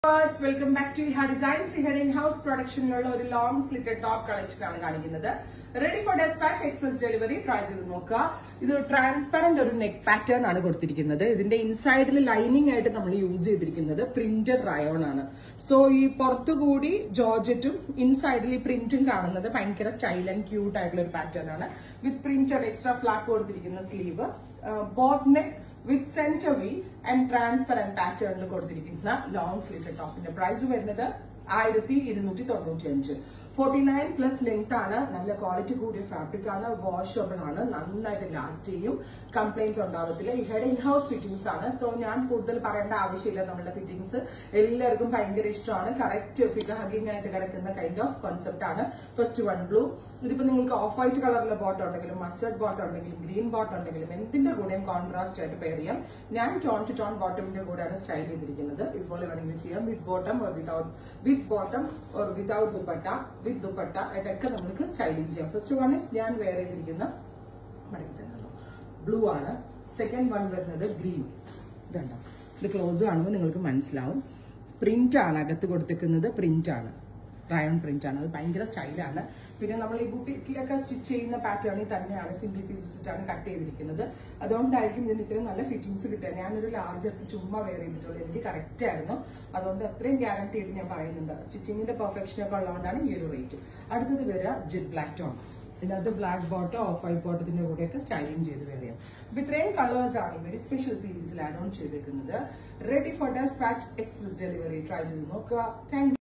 welcome back to ഹാ designs ഇഹയുടെ in house പ്രൊഡക്ഷനിലുള്ള ഒരു ലോങ് സ്ലിറ്റഡ് ടോപ്പ് കളക്ഷൻ ആണ് കാണിക്കുന്നത് ready for dispatch express delivery try ചെയ്ത് നോക്കുക ഇത് ട്രാൻസ്പെറന്റ് ഒരു നെക്ക് പാറ്റേൺ ആണ് കൊടുത്തിരിക്കുന്നത് ഇതിന്റെ ഇൻസൈഡിൽ ലൈനിങ് ആയിട്ട് നമ്മൾ യൂസ് ചെയ്തിരിക്കുന്നത് പ്രിന്റഡ് റയോൺ ആണ് സോ ഈ പുറത്തുകൂടി ജോർജറ്റും ഇൻസൈഡിൽ ഈ പ്രിന്റും കാണുന്നത് ഭയങ്കര സ്റ്റൈൽ ആൻഡ് ക്യൂട്ട് ആയിട്ടുള്ള ഒരു പാറ്റേൺ ആണ് വിത്ത് പ്രിന്റഡ് എക്സ്ട്രാ ഫ്ലാറ്റ് കൊടുത്തിരിക്കുന്ന sleeve boat neck with centre V and transparent പാറ്റേണിൽ കൊടുത്തിരിക്കുന്ന ലോങ് സ്ലീറ്റഡ് ടോപ്പിന്റെ പ്രൈസ് വരുന്നത് ആയിരത്തി ഇരുന്നൂറ്റി തൊണ്ണൂറ്റി അഞ്ച് ഫോർട്ടി നയൻ പ്ലസ് ലെങ്ത് ആണ് നല്ല ക്വാളിറ്റി കൂടിയ ഫാബ്രിക് ആണ് വാഷബിൾ ആണ് നന്നായിട്ട് ലാസ്റ്റ് ചെയ്യും കംപ്ലൈന്റ്സ് ഉണ്ടാവത്തില്ല ഇഹയുടെ ഇൻ ഹൗസ് ഫിറ്റിംഗ്സ് ആണ് സോ ഞാൻ കൂടുതൽ പറയേണ്ട ആവശ്യമില്ല നമ്മളുടെ ഫിറ്റിംഗ്സ് എല്ലാവർക്കും ഭയങ്കര ഇഷ്ടമാണ് കറക്റ്റ് ഫിഗർ ഹഗിങ് ആയിട്ട് കിടക്കുന്ന കൈൻഡ് ഓഫ് കോൺസെപ്റ്റ് ആണ് ഫസ്റ്റ് വൺ ബ്ലൂ ഇതിപ്പോ നിങ്ങൾക്ക് ഓഫ് വൈറ്റ് കളറിലെ ബോട്ട് ഉണ്ടെങ്കിലും മസ്റ്റർഡ് ബോട്ട് ഉണ്ടെങ്കിലും ഗ്രീൻ ബോട്ട് ഉണ്ടെങ്കിലും എന്തിന്റെ കൂടെയും കോൺട്രാസ്റ്റ് ആയിട്ട് പെയർ ചെയ്യാം ഞാൻ ടോൺ ടു ടോൺ ബോട്ടമിന്റെ കൂടെയാണ് സ്റ്റൈൽ ചെയ്തിരിക്കുന്നത് ഇതുപോലെ വേണമെങ്കിൽ ചെയ്യാം with bottom or without with bottom or without dupatta with dupatta ഇതൊക്കെ നമുക്ക് സ്റ്റൈലിംഗ് ചെയ്യാം ഫസ്റ്റ് വൺ ഇസ് ഞാൻ വെയർ ചെയ്തിരിക്കുന്ന മടക്കി തന്നല്ലോ ബ്ലൂ ആണ് സെക്കൻഡ് വൺ വരുന്നത് ഗ്രീൻ ഇതുണ്ടോ ഇത് ക്ലോസ് കാണുമ്പോൾ നിങ്ങൾക്ക് മനസ്സിലാവും പ്രിന്റ് ആണ് അകത്ത് കൊടുത്തിരിക്കുന്നത് പ്രിന്റ് ആണ് റയോൺ പ്രിന്റ് ആണ് അത് ഭയങ്കര സ്റ്റൈലാണ് പിന്നെ നമ്മൾ ഈ ബുട്ടിക്കിലൊക്കെ സ്റ്റിച്ച് ചെയ്യുന്ന പാറ്റേണിൽ തന്നെയാണ് സിംഗിൾ പീസസ് ഇട്ടാണ് കട്ട് ചെയ്തിരിക്കുന്നത് അതുകൊണ്ടായിരിക്കും ഇതിന് ഇത്രയും നല്ല ഫിറ്റിംഗ്സ് കിട്ടുക ഞാനൊരു ലാർജ് എടുത്ത് ചുമ്മാ വെയർ ചെയ്തിട്ടുള്ളൂ എനിക്ക് കറക്റ്റ് ആയിരുന്നു അതുകൊണ്ട് അത്രയും ഗ്യാരണ്ടി ആയിട്ട് ഞാൻ പറയുന്നുണ്ട് സ്റ്റിച്ചിങ്ങിന്റെ പെർഫെക്ഷൻ ഒക്കെ ഉള്ളതുകൊണ്ടാണ് ഈ ഒരു റേറ്റ് അടുത്തത് വരിക ജിഡ് ബ്ലാക്ക് ടോൺ ഇതിനകത്ത് ബ്ലാക്ക് ബോട്ടോ ഓഫ് വൈറ്റ് ബോട്ടത്തിന്റെ കൂടെയൊക്കെ സ്റ്റൈലിംഗ് ചെയ്ത് വരികയും അപ്പൊ ഇത്രയും കളേഴ്സ് ആണ് ഈ വെരി സ്പെഷ്യൽ സീരീസിൽ ആഡ് ഓൺ ചെയ്തിരിക്കുന്നത് ready for dispatch express delivery try ചെയ്ത് നോക്കുക താങ്ക്